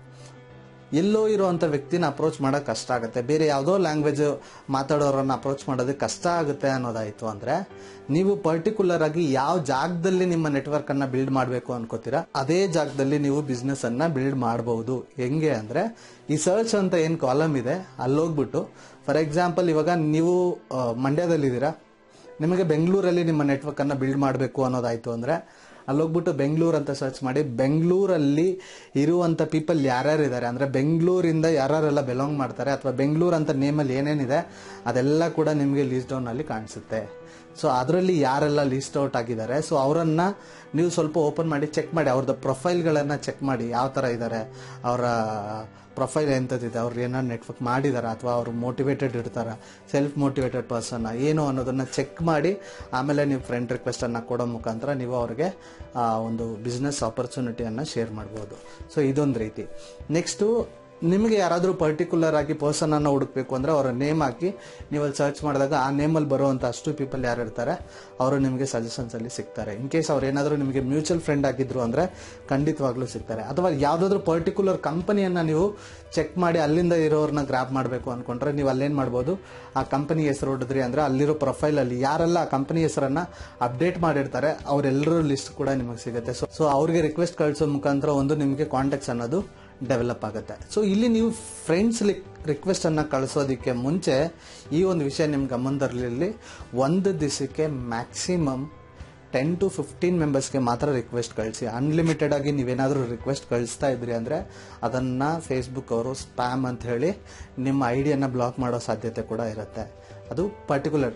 ಎಲ್ಲೋ ಇರುವಂಥ ವ್ಯಕ್ತಿನ ಅಪ್ರೋಚ್ ಮಾಡೋಕೆ ಕಷ್ಟ ಆಗುತ್ತೆ ಬೇರೆ ಯಾವುದೋ ಲ್ಯಾಂಗ್ವೇಜ್ ಮಾತಾಡೋರನ್ನ ಅಪ್ರೋಚ್ ಮಾಡೋದಕ್ಕೆ ಕಷ್ಟ ಆಗುತ್ತೆ ಅನ್ನೋದಾಯ್ತು ಅಂದರೆ ನೀವು ಪರ್ಟಿಕ್ಯುಲರ್ ಆಗಿ ಯಾವ ಜಾಗದಲ್ಲಿ ನಿಮ್ಮ ನೆಟ್ವರ್ಕ್ ಅನ್ನ ಬಿಲ್ಡ್ ಮಾಡಬೇಕು ಅನ್ಕೋತೀರಾ ಅದೇ ಜಾಗದಲ್ಲಿ ನೀವು ಬಿಸ್ನೆಸ್ ಅನ್ನ ಬಿಲ್ಡ್ ಮಾಡಬಹುದು ಹೆಂಗೆ ಅಂದ್ರೆ ಈ ಸರ್ಚ್ ಅಂತ ಏನು ಕಾಲಮ್ ಇದೆ ಅಲ್ಲೋಗ್ಬಿಟ್ಟು ಫಾರ್ ಎಕ್ಸಾಂಪಲ್ ಇವಾಗ ನೀವು ಮಂಡ್ಯದಲ್ಲಿದ್ದೀರಾ ನಿಮಗೆ ಬೆಂಗಳೂರಲ್ಲಿ ನಿಮ್ಮ ನೆಟ್ವರ್ಕ್ ಅನ್ನ ಬಿಲ್ಡ್ ಮಾಡಬೇಕು ಅನ್ನೋದಾಯ್ತು ಅಂದ್ರೆ ಅಲ್ಲೋಗ್ಬಿಟ್ಟು ಬೆಂಗಳೂರು ಅಂತ ಸರ್ಚ್ ಮಾಡಿ ಬೆಂಗಳೂರಲ್ಲಿ ಇರುವಂಥ ಪೀಪಲ್ ಯಾರ್ಯಾರು ಇದ್ದಾರೆ ಅಂದರೆ ಬೆಂಗಳೂರಿಂದ ಯಾರ್ಯಾರೆಲ್ಲ ಬೆಲಾಂಗ್ ಮಾಡ್ತಾರೆ ಅಥವಾ ಬೆಂಗಳೂರು ಅಂತ ನೇಮಲ್ಲಿ ಏನೇನಿದೆ ಅದೆಲ್ಲ ಕೂಡ ನಿಮಗೆ ಲೀಸ್ಟ್ ಡೌನಲ್ಲಿ ಕಾಣಿಸುತ್ತೆ ಸೊ ಅದರಲ್ಲಿ ಯಾರೆಲ್ಲ ಲಿಸ್ಟ್ ಔಟ್ ಆಗಿದ್ದಾರೆ ಸೊ ಅವರನ್ನು ನೀವು ಸ್ವಲ್ಪ ಓಪನ್ ಮಾಡಿ ಚೆಕ್ ಮಾಡಿ ಅವ್ರದ್ದು ಪ್ರೊಫೈಲ್ಗಳನ್ನು ಚೆಕ್ ಮಾಡಿ ಯಾವ ಥರ ಇದ್ದಾರೆ ಅವರ ಪ್ರೊಫೈಲ್ ಎಂಥದ್ದಿದೆ ಅವ್ರು ಏನಾರು ನೆಟ್ವರ್ಕ್ ಮಾಡಿದಾರ ಅಥವಾ ಅವರು ಮೋಟಿವೇಟೆಡ್ ಇರ್ತಾರ ಸೆಲ್ಫ್ ಮೋಟಿವೇಟೆಡ್ ಪರ್ಸನ್ ಏನು ಅನ್ನೋದನ್ನು ಚೆಕ್ ಮಾಡಿ ಆಮೇಲೆ ನೀವು ಫ್ರೆಂಡ್ ರಿಕ್ವೆಸ್ಟನ್ನು ಕೊಡೋ ಮುಖಾಂತರ ನೀವು ಅವ್ರಿಗೆ ಆ, ಒಂದು ಬಿಸ್ನೆಸ್ ಆಪರ್ಚುನಿಟಿಯನ್ನು ಶೇರ್ ಮಾಡ್ಬೋದು ಸೊ ಇದೊಂದು ರೀತಿ ನೆಕ್ಸ್ಟು ನಿಮಗೆ ಯಾರಾದರೂ ಪರ್ಟಿಕ್ಯುಲರ್ ಆಗಿ ಪರ್ಸನ್ ಅನ್ನು ಹುಡುಕ್ಬೇಕು ಅಂದ್ರೆ ಅವರ ನೇಮ್ ಹಾಕಿ ನೀವು ಅಲ್ಲಿ ಸರ್ಚ್ ಮಾಡಿದಾಗ ಆ ನೇಮಲ್ಲಿ ಬರುವಂಥ ಅಷ್ಟು ಪೀಪಲ್ ಯಾರು ಇರ್ತಾರೆ ಅವರು ನಿಮಗೆ ಸಜೆಷನ್ಸ್ ಅಲ್ಲಿ ಸಿಗ್ತಾರೆ ಇನ್ ಕೇಸ್ ಅವ್ರು ಏನಾದರೂ ನಿಮಗೆ ಮ್ಯೂಚುವಲ್ ಫ್ರೆಂಡ್ ಆಗಿದ್ರು ಅಂದ್ರೆ ಖಂಡಿತವಾಗ್ಲೂ ಸಿಗ್ತಾರೆ ಅಥವಾ ಯಾವುದಾದ್ರೂ ಪರ್ಟಿಕ್ಯುಲರ್ ಕಂಪನಿಯನ್ನ ನೀವು ಚೆಕ್ ಮಾಡಿ ಅಲ್ಲಿಂದ ಇರೋರನ್ನ ಗ್ರಾಪ್ ಮಾಡಬೇಕು ಅನ್ಕೊಂಡ್ರೆ ನೀವು ಅಲ್ಲೇನು ಮಾಡ್ಬೋದು ಆ ಕಂಪನಿ ಹೆಸರು ಹೊಡೆದ್ರಿ ಅಂದ್ರೆ ಅಲ್ಲಿರೋ ಪ್ರೊಫೈಲ್ ಅಲ್ಲಿ ಯಾರೆಲ್ಲ ಆ ಕಂಪನಿ ಹೆಸರನ್ನ ಅಪ್ಡೇಟ್ ಮಾಡಿರ್ತಾರೆ ಅವರೆಲ್ಲರೂ ಲಿಸ್ಟ್ ಕೂಡ ನಿಮಗೆ ಸಿಗುತ್ತೆ ಸೊ ಸೊ ಅವ್ರಿಗೆ ರಿಕ್ವೆಸ್ಟ್ ಕಳಿಸೋ ಮುಖಾಂತರ ಒಂದು ನಿಮಗೆ ಕಾಂಟ್ಯಾಕ್ಟ್ಸ್ ಅನ್ನೋದು ಡೆವಲಪ್ ಆಗುತ್ತೆ ಸೊ ಇಲ್ಲಿ ನೀವು ಫ್ರೆಂಡ್ಸ್ ರಿಕ್ವೆಸ್ಟ್ ಅನ್ನ ಕಳಿಸೋದಕ್ಕೆ ಮುಂಚೆ ಈ ಒಂದು ವಿಷಯ ನಿಮ್ಮ ಗಮನದಲ್ಲಿರಲಿ ಒಂದು ದಿವಸಕ್ಕೆ ಮ್ಯಾಕ್ಸಿಮಮ್ ಟೆನ್ ಟು ಫಿಫ್ಟೀನ್ ಮೆಂಬರ್ಸ್ಗೆ ಮಾತ್ರ ರಿಕ್ವೆಸ್ಟ್ ಕಳಿಸಿ ಅನ್ಲಿಮಿಟೆಡ್ ಆಗಿ ನೀವೇನಾದರೂ ರಿಕ್ವೆಸ್ಟ್ ಕಳಿಸ್ತಾ ಇದ್ರಿ ಅಂದರೆ ಅದನ್ನು ಫೇಸ್ಬುಕ್ ಅವರು ಸ್ಪ್ಯಾಮ್ ಅಂತ ಹೇಳಿ ನಿಮ್ಮ ಐಡಿಯನ್ನು ಬ್ಲಾಕ್ ಮಾಡೋ ಸಾಧ್ಯತೆ ಕೂಡ ಇರುತ್ತೆ ಅದು ಪರ್ಟಿಕ್ಯುಲರ್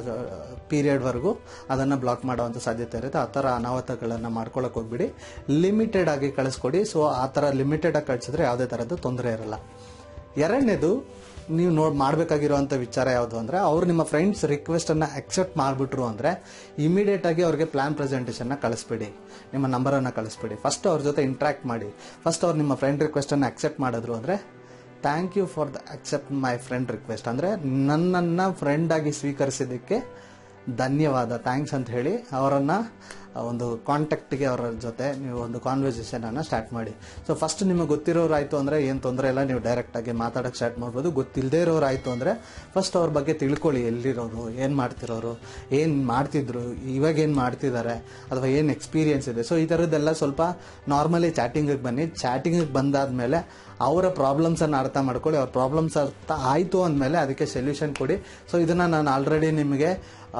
ಪೀರಿಯಡ್ವರೆಗೂ ಅದನ್ನು ಬ್ಲಾಕ್ ಮಾಡುವಂಥ ಸಾಧ್ಯತೆ ಇರುತ್ತೆ ಆ ಥರ ಅನಾಹುತಗಳನ್ನು ಮಾಡ್ಕೊಳಕ್ಕೆ ಹೋಗ್ಬಿಡಿ ಲಿಮಿಟೆಡ್ ಆಗಿ ಕಳಿಸ್ಕೊಡಿ ಸೊ ಆ ಥರ ಲಿಮಿಟೆಡ್ ಆಗಿ ಕಳಿಸಿದ್ರೆ ಯಾವುದೇ ಥರದ್ದು ತೊಂದರೆ ಇರಲ್ಲ ಎರಡನೇದು ನೀವು ನೋಡ್ ಮಾಡಬೇಕಾಗಿರುವಂಥ ವಿಚಾರ ಯಾವುದು ಅಂದರೆ ಅವ್ರು ನಿಮ್ಮ ಫ್ರೆಂಡ್ಸ್ ರಿಕ್ವೆಸ್ಟನ್ನು ಅಕ್ಸೆಪ್ಟ್ ಮಾಡಿಬಿಟ್ರು ಅಂದರೆ ಇಮಿಡಿಯೇಟ್ ಆಗಿ ಅವ್ರಿಗೆ ಪ್ಲಾನ್ ಪ್ರೆಸೆಂಟೇಷನ್ನ ಕಳಿಸ್ಬಿಡಿ ನಿಮ್ಮ ನಂಬರನ್ನು ಕಳಿಸ್ಬಿಡಿ ಫಸ್ಟ್ ಅವ್ರ ಜೊತೆ ಇಂಟ್ರಾಕ್ಟ್ ಮಾಡಿ ಫಸ್ಟ್ ಅವ್ರು ನಿಮ್ಮ ಫ್ರೆಂಡ್ ರಿಕ್ವೆಸ್ಟನ್ನು ಅಕ್ಸೆಪ್ಟ್ ಮಾಡಿದ್ರು ಅಂದರೆ thank you for the accept my friend request ಅಂದರೆ ನನ್ನನ್ನು ಫ್ರೆಂಡ್ ಆಗಿ ಸ್ವೀಕರಿಸಿದ್ದಕ್ಕೆ ಧನ್ಯವಾದ ಥ್ಯಾಂಕ್ಸ್ ಅಂತ ಹೇಳಿ ಅವರನ್ನು ಒಂದು ಕಾಂಟ್ಯಾಕ್ಟ್ಗೆ ಅವರ ಜೊತೆ ನೀವು ಒಂದು ಕಾನ್ವರ್ಸೇಷನ್ ಅನ್ನ ಸ್ಟಾರ್ಟ್ ಮಾಡಿ ಸೊ ಫಸ್ಟ್ ನಿಮಗೆ ಗೊತ್ತಿರೋರು ಆಯ್ತು ಅಂದ್ರೆ ಏನು ತೊಂದರೆ ಇಲ್ಲ ನೀವು ಡೈರೆಕ್ಟ್ ಆಗಿ ಮಾತಾಡಕ್ಕೆ ಸ್ಟಾರ್ಟ್ ಮಾಡ್ಬೋದು ಗೊತ್ತಿಲ್ಲದೆ ಇರೋರು ಆಯ್ತು ಅಂದ್ರೆ ಫಸ್ಟ್ ಅವ್ರ ಬಗ್ಗೆ ತಿಳ್ಕೊಳ್ಳಿ ಎಲ್ಲಿರೋರು ಏನು ಮಾಡ್ತಿರೋರು ಏನು ಮಾಡ್ತಿದ್ರು ಇವಾಗ ಏನು ಮಾಡ್ತಿದ್ದಾರೆ ಅಥವಾ ಏನು ಎಕ್ಸ್ಪೀರಿಯನ್ಸ್ ಇದೆ ಸೊ ಈ ಥರದ್ದೆಲ್ಲ ಸ್ವಲ್ಪ ನಾರ್ಮಲಿ ಚಾಟಿಂಗಿಗೆ ಬನ್ನಿ ಚಾಟಿಂಗಿಗೆ ಬಂದಾದ್ಮೇಲೆ ಅವರ ಪ್ರಾಬ್ಲಮ್ಸ್ ಅನ್ನು ಅರ್ಥ ಮಾಡ್ಕೊಳ್ಳಿ ಅವ್ರ ಪ್ರಾಬ್ಲಮ್ಸ್ ಅರ್ಥ ಆಯ್ತು ಅಂದಮೇಲೆ ಅದಕ್ಕೆ ಸೊಲ್ಯೂಷನ್ ಕೊಡಿ ಸೊ ಇದನ್ನ ನಾನು ಆಲ್ರೆಡಿ ನಿಮಗೆ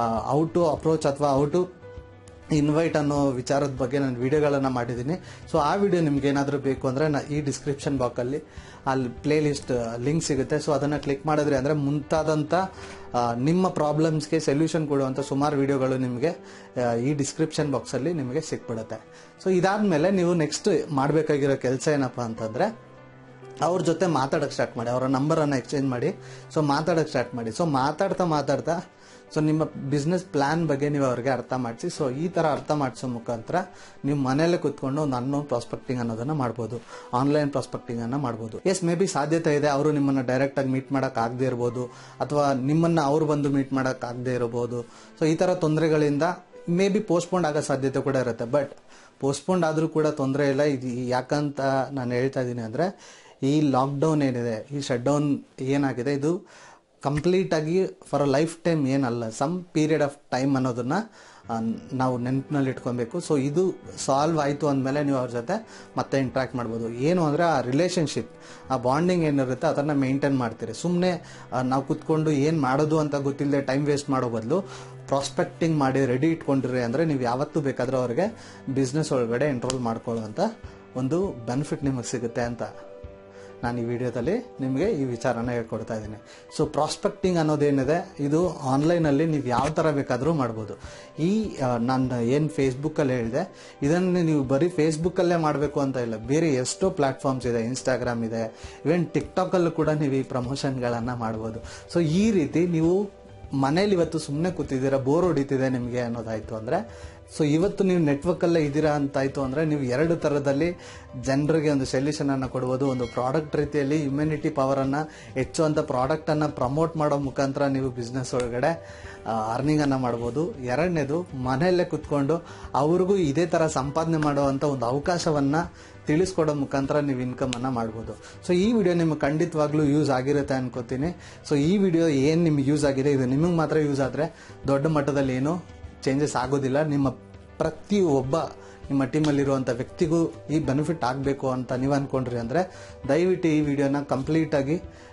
ಔ ಟು ಅಪ್ರೋಚ್ ಅಥವಾ ಔ ಟು ಇನ್ವೈಟ್ ಅನ್ನೋ ವಿಚಾರದ ಬಗ್ಗೆ ನಾನು ವಿಡಿಯೋಗಳನ್ನು ಮಾಡಿದ್ದೀನಿ ಸೊ ಆ ವಿಡಿಯೋ ನಿಮ್ಗೆ ಏನಾದರೂ ಬೇಕು ಅಂದರೆ ನಾ ಈ ಡಿಸ್ಕ್ರಿಪ್ಷನ್ ಬಾಕಲ್ಲಿ ಅಲ್ಲಿ ಪ್ಲೇ ಲಿಸ್ಟ್ ಲಿಂಕ್ ಸಿಗುತ್ತೆ ಸೊ ಅದನ್ನು ಕ್ಲಿಕ್ ಮಾಡಿದ್ರೆ ಅಂದರೆ ಮುಂತಾದಂಥ ಆ, ನಿಮ್ಮ ಪ್ರಾಬ್ಲಮ್ಸ್ಗೆ ಸೊಲ್ಯೂಷನ್ ಕೊಡುವಂಥ ಸುಮಾರು ವಿಡಿಯೋಗಳು ನಿಮಗೆ ಆ, ಈ ಡಿಸ್ಕ್ರಿಪ್ಷನ್ ಬಾಕ್ಸಲ್ಲಿ ನಿಮಗೆ ಸಿಕ್ಬಿಡುತ್ತೆ ಸೊ ಇದಾದಮೇಲೆ ನೀವು ನೆಕ್ಸ್ಟ್ ಮಾಡಬೇಕಾಗಿರೋ ಕೆಲಸ ಏನಪ್ಪ ಅಂತಂದರೆ ಅವ್ರ ಜೊತೆ ಮಾತಾಡಕ್ಕೆ ಸ್ಟಾರ್ಟ್ ಮಾಡಿ ಅವರ ನಂಬರನ್ನು ಎಕ್ಸ್ಚೇಂಜ್ ಮಾಡಿ ಸೊ ಮಾತಾಡಕ್ಕೆ ಸ್ಟಾರ್ಟ್ ಮಾಡಿ ಸೊ ಮಾತಾಡ್ತಾ ಮಾತಾಡ್ತಾ ಸೊ ನಿಮ್ಮ ಬಿಸ್ನೆಸ್ ಪ್ಲಾನ್ ಬಗ್ಗೆ ನೀವು ಅವ್ರಿಗೆ ಅರ್ಥ ಮಾಡಿಸಿ ಸೊ ಈ ಥರ ಅರ್ಥ ಮಾಡಿಸೋ ಮುಖಾಂತರ ನೀವು ಮನೆಯಲ್ಲೇ ಕೂತ್ಕೊಂಡು ಒಂದು ಅನ್ನೋನ್ ಪ್ರಾಸ್ಪೆಕ್ಟಿಂಗ್ ಅನ್ನೋದನ್ನ ಮಾಡ್ಬೋದು ಆನ್ಲೈನ್ ಪ್ರಾಸ್ಪೆಕ್ಟಿಂಗ್ ಅನ್ನ ಮಾಡ್ಬೋದು ಎಸ್ ಮೇ ಬಿ ಸಾಧ್ಯತೆ ಇದೆ ಅವರು ನಿಮ್ಮನ್ನ ಡೈರೆಕ್ಟ್ ಆಗಿ ಮೀಟ್ ಮಾಡಕ್ ಆಗದೆ ಇರ್ಬೋದು ಅಥವಾ ನಿಮ್ಮನ್ನ ಅವ್ರು ಬಂದು ಮೀಟ್ ಮಾಡಕ್ ಆಗದೆ ಇರಬಹುದು ಸೊ ಈ ತರ ತೊಂದರೆಗಳಿಂದ ಮೇ ಬಿ ಪೋಸ್ಟ್ಪೋಂಡ್ ಆಗೋ ಸಾಧ್ಯತೆ ಕೂಡ ಇರುತ್ತೆ ಬಟ್ ಪೋಸ್ಟ್ಪೋಂಡ್ ಆದರೂ ಕೂಡ ತೊಂದರೆ ಇಲ್ಲ ಇದು ಯಾಕಂತ ನಾನು ಹೇಳ್ತಾ ಇದ್ದೀನಿ ಅಂದರೆ ಈ ಲಾಕ್ಡೌನ್ ಏನಿದೆ ಈ ಶಟ್ ಡೌನ್ ಏನಾಗಿದೆ ಇದು ಕಂಪ್ಲೀಟ್ ಆಗಿ ಫಾರ್ ಅ ಲೈಫ್ ಟೈಮ್ ಏನಲ್ಲ ಸಮ್ ಪೀರಿಯಡ್ ಆಫ್ ಟೈಮ್ ಅನ್ನೋದನ್ನ ಆ, ನಾವು ನೆನಪಿನಲ್ಲಿ ಇಟ್ಕೊಬೇಕು ಸೊ ಇದು ಸಾಲ್ವ್ ಆಯಿತು ಅಂದಮೇಲೆ ನೀವು ಅವ್ರ ಜೊತೆ ಮತ್ತೆ ಇಂಟ್ರಾಕ್ಟ್ ಮಾಡ್ಬೋದು ಏನು ಅಂದರೆ ಆ ರಿಲೇಷನ್ಶಿಪ್ ಆ ಬಾಂಡಿಂಗ್ ಏನಿರುತ್ತೆ ಅದನ್ನು ಮೇಂಟೈನ್ ಮಾಡ್ತೀರಿ ಸುಮ್ಮನೆ ನಾವು ಕುತ್ಕೊಂಡು ಏನು ಮಾಡೋದು ಅಂತ ಗೊತ್ತಿಲ್ಲದೆ ಟೈಮ್ ವೇಸ್ಟ್ ಮಾಡೋ ಬದಲು ಪ್ರಾಸ್ಪೆಕ್ಟಿಂಗ್ ಮಾಡಿ ರೆಡಿ ಇಟ್ಕೊಂಡಿರಿ ಅಂದರೆ ನೀವು ಯಾವತ್ತೂ ಬೇಕಾದರೂ ಅವ್ರಿಗೆ ಬಿಸ್ನೆಸ್ ಒಳಗಡೆ ಎನ್ರೋಲ್ ಮಾಡ್ಕೊಳ್ಳುವಂಥ ಒಂದು ಬೆನಿಫಿಟ್ ನಿಮಗೆ ಸಿಗುತ್ತೆ ಅಂತ ನಾನು ಈ ವಿಡಿಯೋದಲ್ಲಿ ನಿಮಗೆ ಈ ವಿಚಾರನ ಹೇಳ್ಕೊಡ್ತಾ ಇದ್ದೀನಿ ಸೊ ಪ್ರಾಸ್ಪೆಕ್ಟಿಂಗ್ ಅನ್ನೋದೇನಿದೆ ಇದು ಆನ್ಲೈನಲ್ಲಿ ನೀವು ಯಾವ ಥರ ಬೇಕಾದರೂ ಮಾಡ್ಬೋದು ಈ ಆ, ನಾನು ಏನು ಫೇಸ್ಬುಕ್ಕಲ್ಲಿ ಹೇಳಿದೆ ಇದನ್ನು ನೀವು ಬರೀ ಫೇಸ್ಬುಕ್ಕಲ್ಲೇ ಮಾಡಬೇಕು ಅಂತ ಇಲ್ಲ ಬೇರೆ ಎಷ್ಟೋ ಪ್ಲಾಟ್ಫಾರ್ಮ್ಸ್ ಇದೆ ಇನ್ಸ್ಟಾಗ್ರಾಮ್ ಇದೆ ಇವನ್ ಟಿಕ್ಟಾಕಲ್ಲೂ ಕೂಡ ನೀವು ಈ ಪ್ರಮೋಷನ್ಗಳನ್ನು ಮಾಡ್ಬೋದು ಸೊ ಈ ರೀತಿ ನೀವು ಮನೇಲಿ ಇವತ್ತು ಸುಮ್ಮನೆ ಕೂತಿದ್ದೀರಾ ಬೋರ್ ಹೊಡಿತಿದೆ ನಿಮಗೆ ಅನ್ನೋದಾಯ್ತು ಅಂದರೆ ಸೊ ಇವತ್ತು ನೀವು ನೆಟ್ವರ್ಕ್ ಅಲ್ಲೇ ಇದ್ದೀರಾ ಅಂತಾಯ್ತು ಅಂದ್ರೆ ನೀವು ಎರಡು ತರದಲ್ಲಿ ಜನರಿಗೆ ಒಂದು ಸೊಲ್ಯೂಷನ್ ಅನ್ನ ಕೊಡ್ಬೋದು ಒಂದು ಪ್ರಾಡಕ್ಟ್ ರೀತಿಯಲ್ಲಿ ಇಮ್ಯುನಿಟಿ ಪವರ್ ಅನ್ನ ಹೆಚ್ಚುವಂತ ಪ್ರಾಡಕ್ಟ್ ಅನ್ನ ಪ್ರಮೋಟ್ ಮಾಡೋ ಮುಖಾಂತರ ನೀವು ಬಿಸ್ನೆಸ್ ಒಳಗಡೆ ಅರ್ನಿಂಗ್ ಅನ್ನ ಮಾಡ್ಬೋದು ಎರಡನೇದು ಮನೆಯಲ್ಲೇ ಕುತ್ಕೊಂಡು ಅವ್ರಿಗೂ ಇದೇ ತರ ಸಂಪಾದನೆ ಮಾಡುವಂತ ಒಂದು ಅವಕಾಶವನ್ನ ತಿಳಿಸ್ಕೊಡೋ ಮುಖಾಂತರ ನೀವು ಇನ್ಕಮ್ ಅನ್ನ ಮಾಡ್ಬೋದು ಸೊ ಈ ವಿಡಿಯೋ ನಿಮ್ಗೆ ಖಂಡಿತವಾಗ್ಲೂ ಯೂಸ್ ಆಗಿರುತ್ತೆ ಅನ್ಕೋತೀನಿ ಸೊ ಈ ವಿಡಿಯೋ ಏನು ನಿಮ್ಗೆ ಯೂಸ್ ಆಗಿದೆ ಇದು ನಿಮಗೆ ಮಾತ್ರ ಯೂಸ್ ಆದರೆ ದೊಡ್ಡ ಮಟ್ಟದಲ್ಲಿ ಏನು ಚೇಂಜಸ್ ಆಗೋದಿಲ್ಲ ನಿಮ್ಮ ಪ್ರತಿ ಒಬ್ಬ ನಿಮ್ಮ ಟೀಮಲ್ಲಿರುವಂಥ ವ್ಯಕ್ತಿಗೂ ಈ ಬೆನಿಫಿಟ್ ಆಗಬೇಕು ಅಂತ ನೀವು ಅನ್ಕೊಂಡ್ರಿ ಅಂದರೆ ದಯವಿಟ್ಟು ಈ ವಿಡಿಯೋನ ಕಂಪ್ಲೀಟಾಗಿ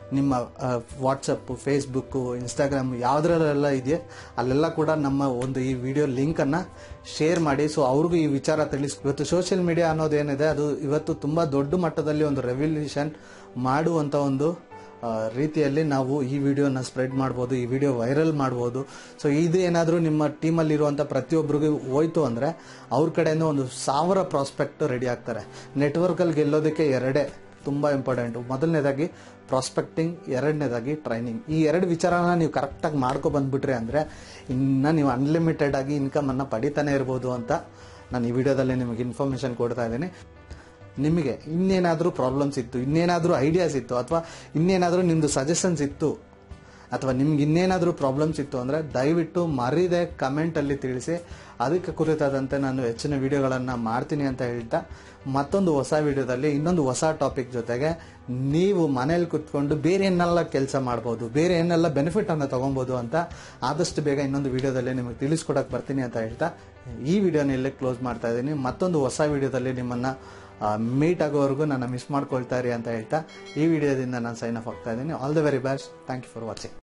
ನಿಮ್ಮ ವಾಟ್ಸಪ್ ಫೇಸ್ಬುಕ್ಕು ಇನ್ಸ್ಟಾಗ್ರಾಮ್ ಯಾವುದ್ರಲ್ಲೆಲ್ಲ ಇದೆಯಾ ಅಲ್ಲೆಲ್ಲ ಕೂಡ ನಮ್ಮ ಒಂದು ಈ ವಿಡಿಯೋ ಲಿಂಕನ್ನು ಶೇರ್ ಮಾಡಿ ಸೊ ಅವ್ರಿಗೂ ಈ ವಿಚಾರ ತಿಳಿಸ್ ಇವತ್ತು ಸೋಷಿಯಲ್ ಮೀಡಿಯಾ ಅನ್ನೋದೇನಿದೆ ಅದು ಇವತ್ತು ತುಂಬ ದೊಡ್ಡ ಮಟ್ಟದಲ್ಲಿ ಒಂದು ರೆವಲ್ಯೂಷನ್ ಮಾಡುವಂಥ ಒಂದು ಆ, ರೀತಿಯಲ್ಲಿ ನಾವು ಈ ವಿಡಿಯೋನ ಸ್ಪ್ರೆಡ್ ಮಾಡ್ಬೋದು ಈ ವಿಡಿಯೋ ವೈರಲ್ ಮಾಡ್ಬೋದು ಸೊ ಇದು ಏನಾದರೂ ನಿಮ್ಮ ಟೀಮಲ್ಲಿ ಇರುವಂಥ ಪ್ರತಿಯೊಬ್ಬರಿಗೂ ಹೋಯ್ತು ಅಂದರೆ ಅವ್ರ ಕಡೆಯಿಂದ ಒಂದು ಸಾವಿರ ಪ್ರಾಸ್ಪೆಕ್ಟ್ ರೆಡಿ ಆಗ್ತಾರೆ ನೆಟ್ವರ್ಕಲ್ಲಿ ಗೆಲ್ಲೋದಕ್ಕೆ ಎರಡೇ ತುಂಬ ಇಂಪಾರ್ಟೆಂಟು ಮೊದಲನೇದಾಗಿ ಪ್ರಾಸ್ಪೆಕ್ಟಿಂಗ್ ಎರಡನೇದಾಗಿ ಟ್ರೈನಿಂಗ್ ಈ ಎರಡು ವಿಚಾರನ ನೀವು ಕರೆಕ್ಟಾಗಿ ಮಾಡ್ಕೊ ಬಂದ್ಬಿಟ್ರಿ ಅಂದರೆ ಇನ್ನು ನೀವು ಅನ್ಲಿಮಿಟೆಡ್ ಆಗಿ ಇನ್ಕಮನ್ನು ಪಡಿತಾನೆ ಇರ್ಬೋದು ಅಂತ ನಾನು ಈ ವಿಡಿಯೋದಲ್ಲಿ ನಿಮಗೆ ಇನ್ಫಾರ್ಮೇಷನ್ ಕೊಡ್ತಾ ಇದ್ದೀನಿ ನಿಮಗೆ ಇನ್ನೇನಾದರೂ ಪ್ರಾಬ್ಲಮ್ಸ್ ಇತ್ತು ಇನ್ನೇನಾದರೂ ಐಡಿಯಾಸ್ ಇತ್ತು ಅಥವಾ ಇನ್ನೇನಾದರೂ ನಿಮ್ಮದು ಸಜೆಷನ್ಸ್ ಇತ್ತು ಅಥವಾ ನಿಮ್ಗೆ ಇನ್ನೇನಾದರೂ ಪ್ರಾಬ್ಲಮ್ಸ್ ಇತ್ತು ಅಂದರೆ ದಯವಿಟ್ಟು ಮರಿದೆ ಕಮೆಂಟಲ್ಲಿ ತಿಳಿಸಿ ಅದಕ್ಕೆ ಕುರಿತಾದಂತೆ ನಾನು ಹೆಚ್ಚಿನ ವಿಡಿಯೋಗಳನ್ನು ಮಾಡ್ತೀನಿ ಅಂತ ಹೇಳ್ತಾ ಮತ್ತೊಂದು ಹೊಸ ವಿಡಿಯೋದಲ್ಲಿ ಇನ್ನೊಂದು ಹೊಸ ಟಾಪಿಕ್ ಜೊತೆಗೆ ನೀವು ಮನೇಲಿ ಕುತ್ಕೊಂಡು ಬೇರೆ ಏನೆಲ್ಲ ಕೆಲಸ ಮಾಡ್ಬೋದು ಬೇರೆ ಏನೆಲ್ಲ ಬೆನಿಫಿಟನ್ನು ತೊಗೊಬೋದು ಅಂತ ಆದಷ್ಟು ಬೇಗ ಇನ್ನೊಂದು ವಿಡಿಯೋದಲ್ಲಿ ನಿಮಗೆ ತಿಳಿಸ್ಕೊಡಕ್ಕೆ ಬರ್ತೀನಿ ಅಂತ ಹೇಳ್ತಾ ಈ ವಿಡಿಯೋನ ಇಲ್ಲೇ ಕ್ಲೋಸ್ ಮಾಡ್ತಾ ಇದ್ದೀನಿ ಮತ್ತೊಂದು ಹೊಸ ವಿಡಿಯೋದಲ್ಲಿ ನಿಮ್ಮನ್ನು ಮೀಟ್ ಆಗೋವರೆಗೂ ನನ್ನ ಮಿಸ್ ಮಾಡ್ಕೊಳ್ತಾ ಇರಿ ಅಂತ ಹೇಳ್ತಾ ಈ ವಿಡಿಯೋದಿಂದ ನಾನು ಸೈನ್ ಆಫ್ ಆಗ್ತಾ ಇದ್ದೀನಿ all the very best thank you for watching